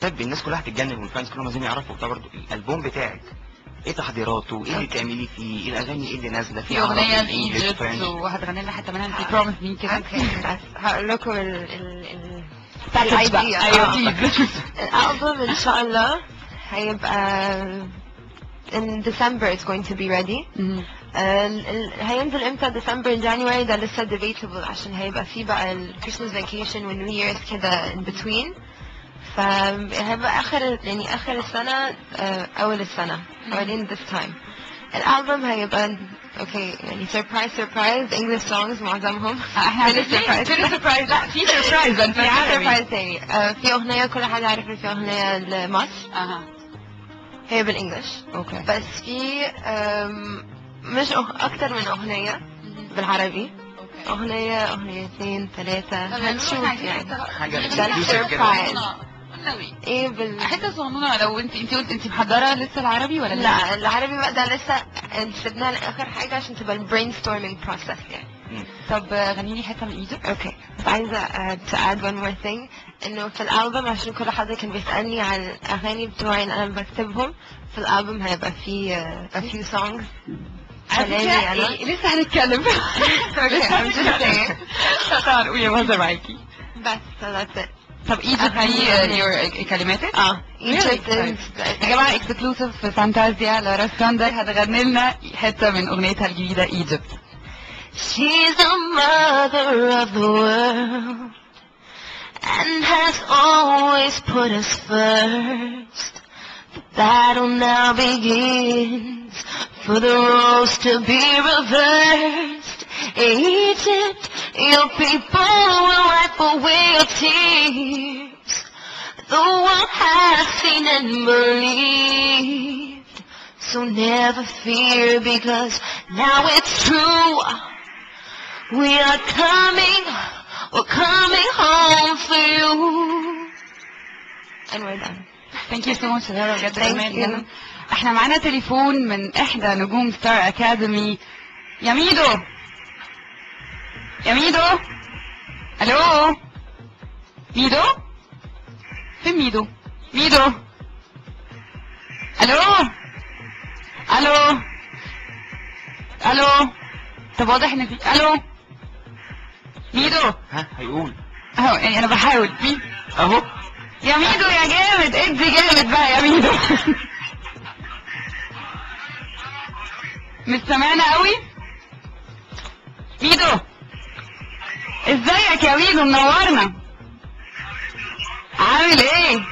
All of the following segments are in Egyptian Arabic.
طيب الناس كلها هتتجنن والفانز كلهم عايزين يعرفوا ده برضه الالبوم بتاعك ايه تحضيراته ايه اللي بتعملي فيه ايه الاغاني ايه اللي نازله في اغنيه عربي، إنجليش، لايجيبت فرنش؟ وهتغني لنا حته منها انت بروميس مين كده اوكي بس هقول لكم ال ال ال باكج بقى الidea. ايوه آه. بليز الالبوم ان شاء الله هيبقى in December it's going to be ready آه، ال- ال- هينزل امتى ديسمبر جانيوري ده لسه debatable عشان هيبقى فيه بقى الكريسماس فاكيشن والنيو ييرز كده in between فهيبقى اخر يعني اخر السنة آه، اول السنة حوالين this time الالبوم هيبقى اوكي يعني سربرايز سربرايز انجلش سونجز معظمهم احنا فين السربرايز؟ فين السربرايز لا في سربرايز انت في عربي سربرايز تاني آه، في اغنية كل حد عارف إن في اغنية لمصر اها هي بالانجلش اوكي بس في آم، مش أغ... اكتر من اغنية بالعربي اغنية اغنيتين ثلاثة هنشوف يعني حاجه ده exclusive كده. السربرايز ايه بال حته صغنونه لو انت انت قلت انت محضره لسه العربي ولا لا العربي بقى ده لسه سيبناه لاخر حاجة عشان تبقى البرين ستورمينج بروسس يعني مم. طب غني لي حته من ايجيبت اوكي بس عايزة uh, to add one more thing انه في الالبوم عشان كل حد كان بيسألني عن الاغاني بتوعي اللي انا بكتبهم في الالبوم هيبقى في uh, a few songs على كلامي فكرة أنا. إيه، لسه هنتكلم Okay, I'm just saying. طبعا قولي بهزر معاكي بس so that's it طب ايجيبت دي your كلماتك اه Egypt Egypt يا is جماعه اكسكلوسيف في فانتازيا لارا سكاندر هتغني لنا حته من اغنيتها الجديده ايجيبت She's the mother of the world and has always put us first. The battle now begins for the roles to be reversed. Egypt, your people will wipe away your tears. The world has seen and believed. So never fear because now it's true. We are coming, we're coming home for you. And we're done. ثانك يو سو ماتش لارا بجد Thank كمان you. جدا. احنا معانا تليفون من احدى نجوم ستار اكاديمي يا ميدو يا ميدو الو ميدو فين ميدو ميدو الو الو الو طب واضح ان في الو ميدو ها هيقول اهو يعني انا بحاول مين اهو يا ميدو يا جامد ادي جامد بقى يا ميدو مش سامعنا قوي ميدو ازيك يا ميدو منورنا عامل ايه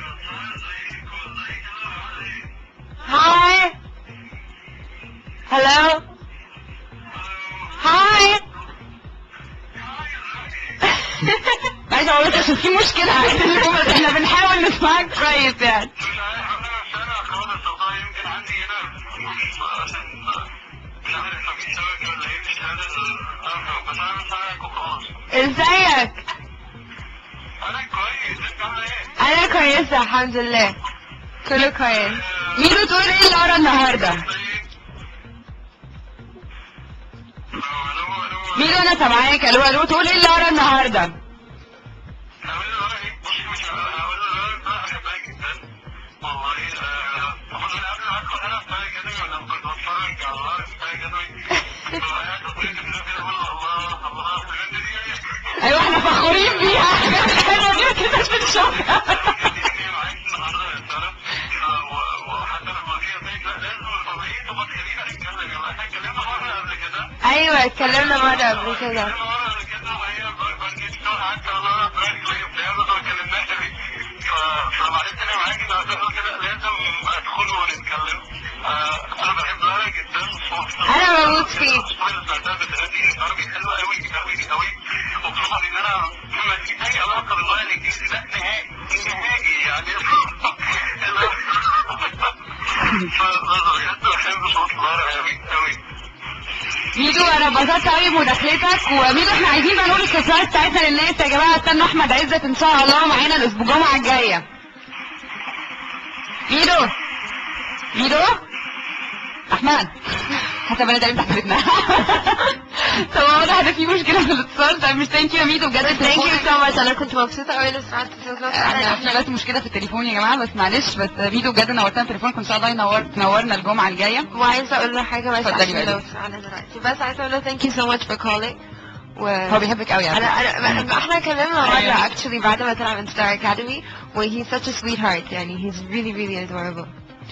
Hi. Hello. Hi. عايز اقول لك عشان في مشكله على التليفون بس احنا بنحاول نسمعك كويس يعني ازيك؟ انا كويسة الحمد لله. كله كويس. ميدو تقول ايه لارا النهارده ميدو انا سامعاك الو الو تقول ايه لارا النهارده ايوه احنا فخورين بيها حلوه دي ما كناش بنشوفها ايوه اتكلمنا مرة قبل كده. انا بموت فيك. ميدو انا اتبسطت قوي بمداخلتك وميدو احنا عايزين بقى نقول السفرات بتاعتنا للناس يا جماعه استنوا احمد عزت ان شاء الله معانا الاسبوع الجمعه الجايه ميدو ميدو احمد حسب انا دايما تحت بيتنا طب واضح ان في مشكله في الاتصال طيب مش ثانك يو يا ميدو بجد ثانك يو تليفونك- سو ماتش انا كنت مبسوطه قوي اني سمعت صوتك احنا احنا بس مشكله في التليفون يا جماعه بس معلش بس ميدو بجد نورتنا تليفونك وان شاء الله ينور تنورنا الجمعه الجايه وعايزه اقول له حاجه بس اتفضلي عشان بقى. لو سمعنا دلوقتي بس عايزه اقول له ثانك يو سو ماتش فور كولينج و هو بيحبك قوي انا يعني انا احنا اتكلمنا أيوة. مره actually بعد ما طلع من ستار اكاديمي و he's such a sweetheart يعني he's really really adorable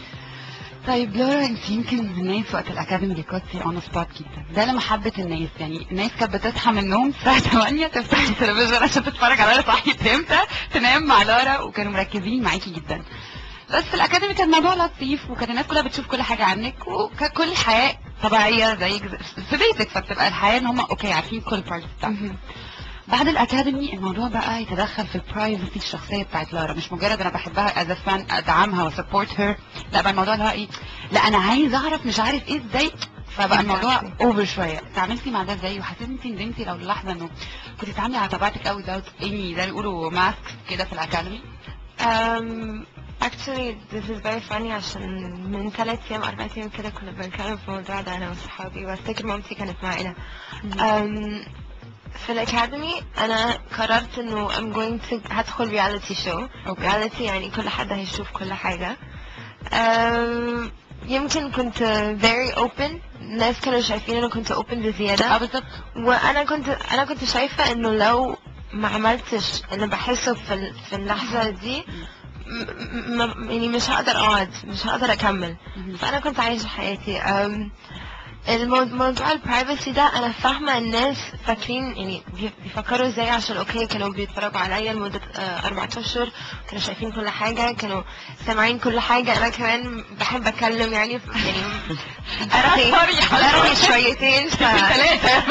طيب لورا انت يمكن من الناس وقت الاكاديمي اللي كنتي اون سبوت جدا ده لمحبه الناس يعني الناس كانت بتصحى من النوم الساعه 8 تفتح التلفزيون عشان تتفرج على لورا صحيت امتى تنام مع لورا وكانوا مركزين معاكي جدا بس في الاكاديمي كان الموضوع لطيف وكانت الناس كلها بتشوف كل حاجه عنك وكل حياه طبيعيه زيك في بيتك فبتبقى الحياه ان هم اوكي عارفين كل بارت بتاعتك بعد الاكاديمي الموضوع بقى يتدخل في البرايفسي الشخصيه بتاعت لارا مش مجرد انا بحبها از فان ادعمها وسبورت هير لا بقى الموضوع اللي هو ايه لا انا عايز اعرف مش عارف ايه ازاي فبقى الموضوع Exactly. اوفر شويه تعاملتي مع ده ازاي وحسيتي انت ندمتي لو لحظه انه كنت بتتعاملي على طبيعتك قوي ده اني زي ما بيقولوا ماسك كده في الاكاديمي Um, actually this is very funny عشان من ثلاث ايام اربع ايام كده كنا بنتكلم في الموضوع ده انا وصحابي وافتكر مامتي كانت معانا um, في الاكاديمي انا قررت انه I'm going to هدخل رياليتي شو أوكي. رياليتي يعني كل حد هيشوف كل حاجة um, يمكن كنت very open الناس كانوا شايفين انه كنت open اه بزيادة بالظبط وانا كنت انا كنت شايفه انه لو ما عملتش اللي بحسه في ال- في اللحظه دي م- م- يعني مش هقدر اقعد مش هقدر اكمل فانا كنت عايشه حياتي أم، المو- موضوع البرايفسي ده انا فاهمه الناس فاكرين يعني بي- بيفكروا ازاي عشان اوكي كانوا بيتفرجوا عليا لمده آه، اربع اشهر كانوا شايفين كل حاجه كانوا سامعين كل حاجه انا كمان بحب اتكلم يعني ف- يعني ارغي ارغي شويتين ف... ثلاثه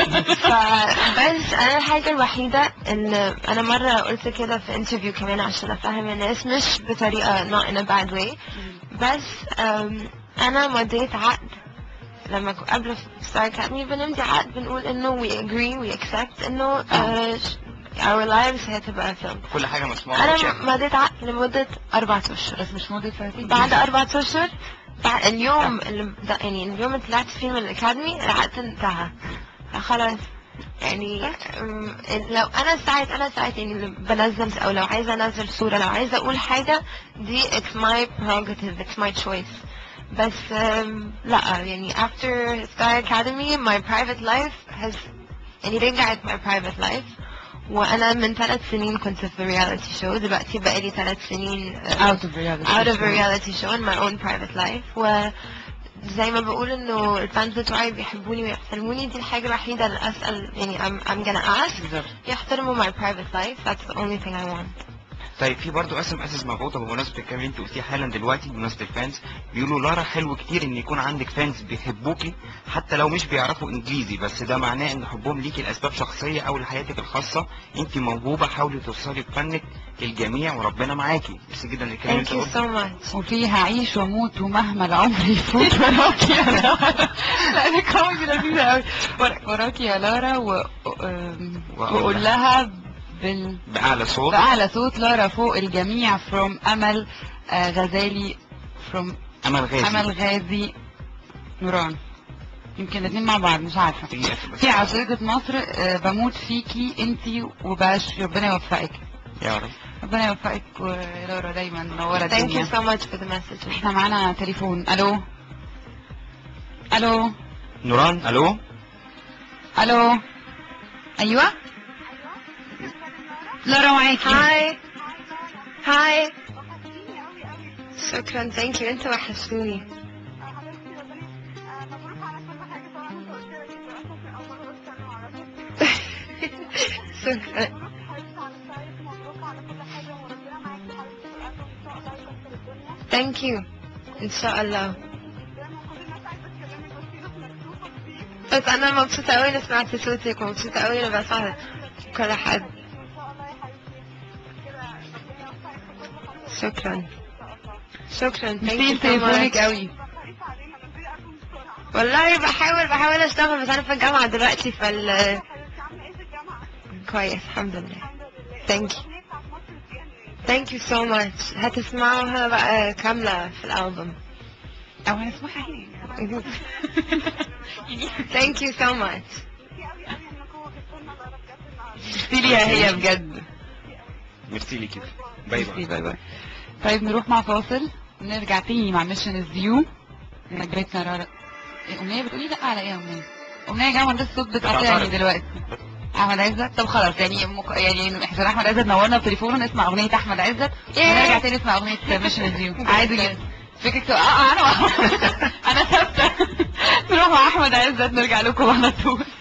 فبس انا الحاجة الوحيدة ان انا مرة قلت كده في انترفيو كمان عشان افهم الناس مش بطريقة not in a bad way بس أم، انا مضيت عقد لما ك- قبل في ستار اكاديمي بنمضي عقد بنقول انه we agree we accept انه آه، ش- our lives هتبقى فيلم كل حاجه مسموعه انا ومتشافة. مضيت عقد لمدة أربعة اشهر بس مش مده سنتين بعد أربعة أشهر بعد اليوم اللي ده يعني اليوم اللي طلعت فيه من الأكاديمي العقد انتهى خلاص يعني أم، لو أنا ساعات أنا ساعات يعني اللي بنزل أو لو عايزة أنزل صورة لو عايزة أقول حاجة دي it's my prerogative it's my choice بس أم، لا يعني after Star Academy my private life has يعني رجعت my private life وأنا من ثلاث سنين كنت في رياليتي شو دلوقتي بقالي ثلاث سنين أه، out of reality out of a reality show in my own private life و زي ما بقول انه الفانز بتوعي بيحبوني ويحترموني دي الحاجة الوحيدة اللي اسأل يعني I'm, I'm gonna ask بالظبط يحترموا my private life that's the only thing I want طيب في برضه اسم اسس مربوطه بمناسبه الكلام اللي انت قلتيه حالا دلوقتي بمناسبه الفانز بيقولوا لارا حلو كتير ان يكون عندك فانز بيحبوكي حتى لو مش بيعرفوا انجليزي بس ده معناه ان حبهم ليكي لاسباب شخصيه او لحياتك الخاصه انت موهوبه حاولي توصلي بفنك للجميع وربنا معاكي بس جدا الكلام thank اللي you انت so قلته much وفي هعيش واموت ومهما العمر يفوت وراكي يا لارا لا دي كوميدي لذيذه قوي وراكي يا لارا و... أم، وقول لها بال... باعلى صوت بأعلى صوت لارا فوق الجميع from أمل آه، غزالي from امل غازي أمل غازي نوران يمكن الاثنين مع بعض مش عارفة في بس في عصيدة مصر آه، بموت فيكي انتي وباش ربنا يوفقك يا رب ربنا يوفقك ولارا دايما منورة thank you الدنيا so much for the message احنا معانا تليفون الو الو نوران الو الو ايوه لارا معاكي hi hi شكرا thank you انت وحشتوني شكرا thank you ان شاء الله بس انا مبسوطة قوي اني سمعت صوتك ومبسوطة قوي اني بسمع كل حد شكرا شكرا thank نسيت you so تليفونك much قوي والله بحاول بحاول اشتغل بس انا في الجامعة دلوقتي فال كويس الحمد لله thank you thank you so much هتسمعوها بقى كاملة في الألبوم او هنسمعها هنا يعني Thank you so much. ليها هي بجد ميرسي ليكي باي باي باي باي طيب نروح مع فاصل نرجع تاني مع ميشن الزيو نجرتنا رارا إيه، أمنية بتقولي لا على ايه يا أمنية؟ أمنية يا جماعة ده الصوت بتاعتي دلوقتي أحمد عزت طب خلاص يعني مك... يعني عشان أحمد عزت نورنا بتليفونه نسمع أغنية أحمد عزت ونرجع تاني نسمع أغنية ميشن الزيو عادي جدا فكرة اه آه، انا انا ثابتة نروح مع أحمد عزت نرجع لكم على طول